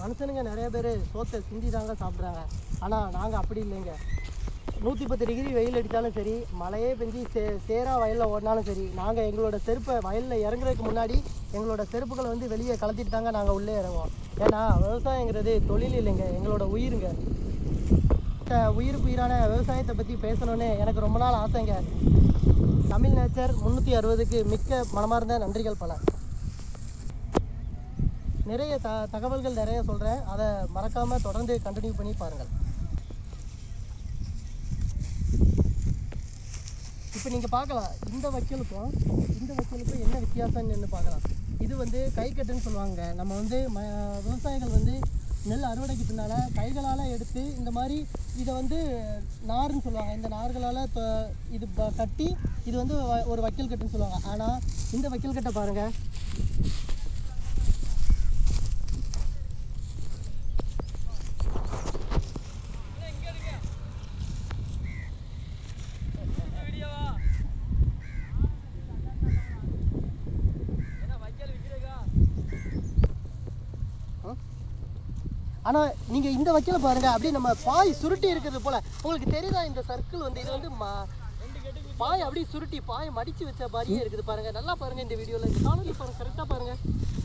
மனுஷனுங்க நிறைய பேர் சோத்தை சிந்தி தாங்க சாப்பிட்றாங்க ஆனால் நாங்கள் அப்படி இல்லைங்க நூற்றி பத்து டிகிரி வெயில் அடித்தாலும் சரி மழையே பெஞ்சு சே சேராக வயலில் ஓடினாலும் சரி நாங்கள் எங்களோட செருப்பை வயலில் இறங்குறதுக்கு முன்னாடி எங்களோட செருப்புகளை வந்து வெளியே கலத்திட்டு தாங்க நாங்கள் உள்ளே இறங்குவோம் ஏன்னா விவசாயங்கிறது தொழில் இல்லைங்க எங்களோட உயிருங்க இந்த உயிருக்கு உயிரான விவசாயத்தை பற்றி பேசணும்னு எனக்கு ரொம்ப நாள் ஆசைங்க தமிழ் நேச்சர் முந்நூற்றி அறுபதுக்கு மிக்க மனமார்ந்த நன்றிகள் பல நிறைய த தகவல்கள் நிறைய சொல்கிறேன் அதை மறக்காமல் தொடர்ந்து கண்டினியூ பண்ணி பாருங்கள் இப்போ நீங்கள் பார்க்கலாம் இந்த வைக்கலுக்கும் இந்த வைக்கலுக்கும் என்ன வித்தியாசம்னு பார்க்கலாம் இது வந்து கைக்கட்டுன்னு சொல்லுவாங்க நம்ம வந்து ம விவசாயிகள் வந்து நெல் அறுவடைக்கு பின்னால் கைகளால் எடுத்து இந்த மாதிரி இதை வந்து நார்னு சொல்லுவாங்க இந்த நார்களால் இப்போ இது ப- கட்டி இது வந்து வ- ஒரு வைக்கல் கட்டுன்னு சொல்லுவாங்க ஆனால் இந்த வைக்கல் கட்டை பாருங்கள் ஆனால் நீங்கள் இந்த வைக்கல பாருங்க அப்படியே நம்ம பாய் சுருட்டி இருக்கிறது போல உங்களுக்கு தெரியுதா இந்த சர்க்கிள் வந்து இது வந்து ம- பாய் அப்படியே சுருட்டி பாய் மடிச்சு வச்ச மாதிரியே இருக்குது பாருங்க நல்லா பாருங்க இந்த வீடியோவில் இந்த காணொலி பாருங்க கரெக்டாக பாருங்க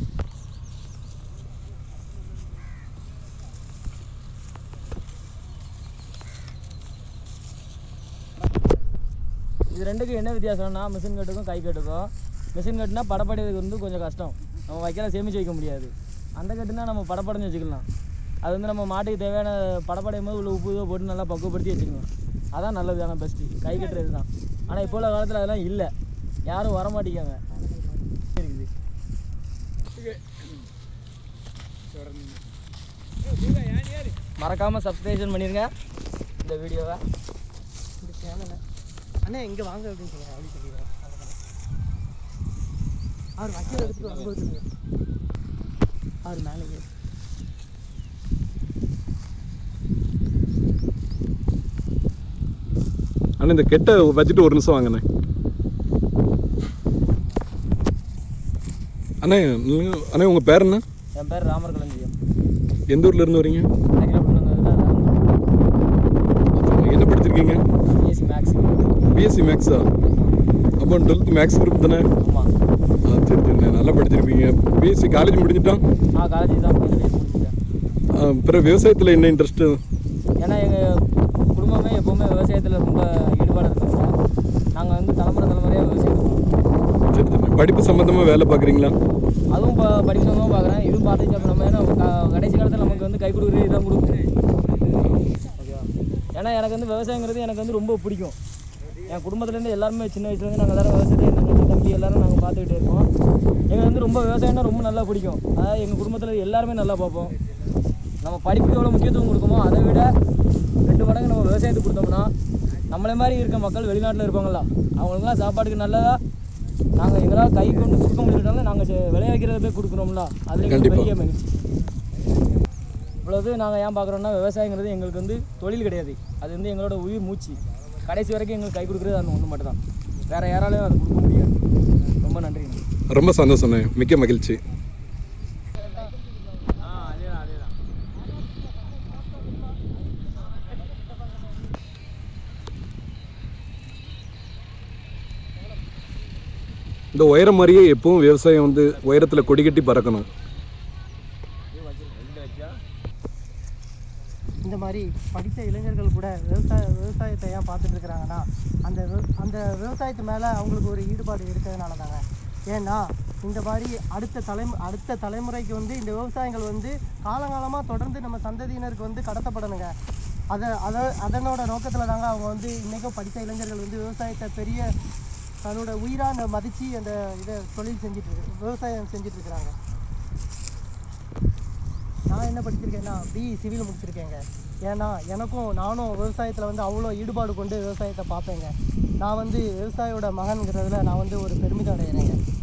இது ரெண்டுக்கும் என்ன வித்தியாசம்னா மிஷின் கட்டுக்கும் கை கட்டுக்கும் மிஷின் கட்டுனா படப்படுறதுக்கு வந்து கொஞ்சம் கஷ்டம் நம்ம வைக்கல சேமிச்சு வைக்க முடியாது அந்த கட்டுனா நம்ம படப்படன்னு வச்சுக்கலாம் அது வந்து நம்ம மாட்டுக்கு தேவையான படப்படையும் போது உள்ள உப்பு இதோ போட்டு நல்லா பக்குவப்படுத்தி வச்சுக்கலாம் அதான் நல்லது ஆனால் பெஸ்ட்டு கை கட்டுறது தான் ஆனால் இப்போ உள்ள காலத்தில் அதெல்லாம் இல்லை யாரும் வர மாட்டேங்காங்க இருக்குது மறக்காமல் சப்ஸ்கிரிப்ஷன் பண்ணிருங்க இந்த வீடியோவை இந்த சேனலை அண்ணா இங்கே வாங்க அப்படின்னு சொல்லுங்க அப்படி சொல்லிடுறேன் அவர் வைக்கல எடுத்துட்டு வரும்போது சொல்லுங்க. அவர் மேலேயே அண்ணா இந்த கெட்டை வச்சுட்டு ஒரு நிமிஷம் வாங்கண்ணே அண்ணே நீங்க- அண்ணே உங்கள் பேர் என்ன என் பேர் ராமர் களஞ்சியம் எந்த ஊர்ல இருந்து வரீங்க அப்புறம் என்ன படிச்சிருக்கீங்க பிஎஸ்சி மேக்ஸ் பிஎஸ்சி மேக்ஸா அப்போ டுவெல்த் மேக்ஸ் குரூப் தானே ஆமாம் ஆ சரி சரி நல்லா படிச்சிருப்பீங்க பிஎஸ்சி காலேஜ் முடிஞ்சிட்டான் நான் காலேஜ் தான் போய் முடிச்சிட்டேன் ஆ, பிறகு விவசாயத்தில் என்ன இன்ட்ரெஸ்ட்டு ஏன்னா எங்கள் குடும்பமே எப்போவுமே விவசாயத்தில் ரொம்ப ஈடுபாடு இருக்கோம் நாங்கள் வந்து தலைமுறை தலைமுறையாக விவசாயம் பண்ணுவோம் சரி சரி படிப்பு சம்மந்தமாக வேலை பார்க்குறீங்களா அதுவும் இப்போ படிக்கணும் பார்க்குறேன் இதுவும் பார்த்து அப்போ நம்ம ஏன்னா க- கடைசி காலத்தில் நமக்கு வந்து கை கொடுக்குறது இதான் கொடுக்கும் ஓகேவா ஏன்னா எனக்கு வந்து விவசாயங்கிறது எனக்கு வந்து ரொம்ப பிடிக்கும் என் குடும்பத்துலேருந்து எல்லாருமே சின்ன வயசுலேருந்து நாங்கள் எல்லாரும் விவசாயத்தை என் தங்கச்சி தம்பி எல்லாரும் நாங்கள் பார்த்துக்கிட்டே இருக்கோம் எங்களுக்கு வந்து ரொம்ப விவசாயம்னா ரொம்ப நல்லா பிடிக்கும் அதாவது எங்கள் குடும்பத்தில் எல்லாருமே நல்லா பார்ப்போம் நம்ம படிப்புக்கு எவ்வளோ முக்கியத்துவம் கொடுக்குமோ அதை விட ரெண்டு மடங்கு நம்ம விவசாயத்துக்கு கொடுத்தோம்னா நம்மளே மாதிரி இருக்க மக்கள் வெளிநாட்டில் இருப்பாங்களா அவங்களுக்குலாம் சாப்பாட்டுக்கு நல்லதா நாங்கள் எங்களால் கை கொண்டு கொடுக்க முடியலனாலும் நாங்கள் விளைய வைக்கிறத போய் கொடுக்குறோம்ல அதுல எங்களுக்கு கண்டிப்பா. பெரிய மகிழ்ச்சி இவ்வளவு நாங்கள் ஏன் பார்க்குறோம்னா விவசாயங்கிறது எங்களுக்கு வந்து தொழில் கிடையாது அது வந்து எங்களோட உயிர் மூச்சு கடைசி வரைக்கும் எங்களுக்கு கை கொடுக்குறது அந்த ஒன்று மட்டும் தான் வேறு யாராலையும் அதை கொடுக்க முடியாது ரொம்ப நன்றி ரொம்ப சந்தோஷண்ணே மிக்க மகிழ்ச்சி இந்த உயரம் மாதிரியே எப்பவும் விவசாயம் வந்து உயரத்தில் கொடி கட்டி பறக்கணும் இந்த மாதிரி படித்த இளைஞர்கள் கூட விவசாய விவசாயத்தை ஏன் பார்த்துட்டு இருக்கிறாங்கன்னா அந்த விவ- அந்த விவசாயத்து மேலே அவங்களுக்கு ஒரு ஈடுபாடு இருக்கிறதுனால தாங்க ஏன்னா இந்த மாதிரி அடுத்த தலைமு அடுத்த தலைமுறைக்கு வந்து இந்த விவசாயங்கள் வந்து காலங்காலமாக தொடர்ந்து நம்ம சந்ததியினருக்கு வந்து கடத்தப்படணுங்க அதை அதை அதனோட நோக்கத்தில் தாங்க அவங்க வந்து இன்றைக்கும் படித்த இளைஞர்கள் வந்து விவசாயத்தை பெரிய தன்னோட உயிரான மதித்து அந்த இதை தொழில் செஞ்சுட்டு இருக்கு விவசாயம் செஞ்சுட்டு இருக்கிறாங்க நான் என்ன படிச்சிருக்கேன்னா பிஇ சிவில் முடிச்சிருக்கேங்க ஏன்னா எனக்கும் நானும் விவசாயத்தில் வந்து அவ்வளோ ஈடுபாடு கொண்டு விவசாயத்தை பார்ப்பேங்க நான் வந்து விவசாயியோட மகன்கிறதுல நான் வந்து ஒரு பெருமிதம் அடைகிறேங்க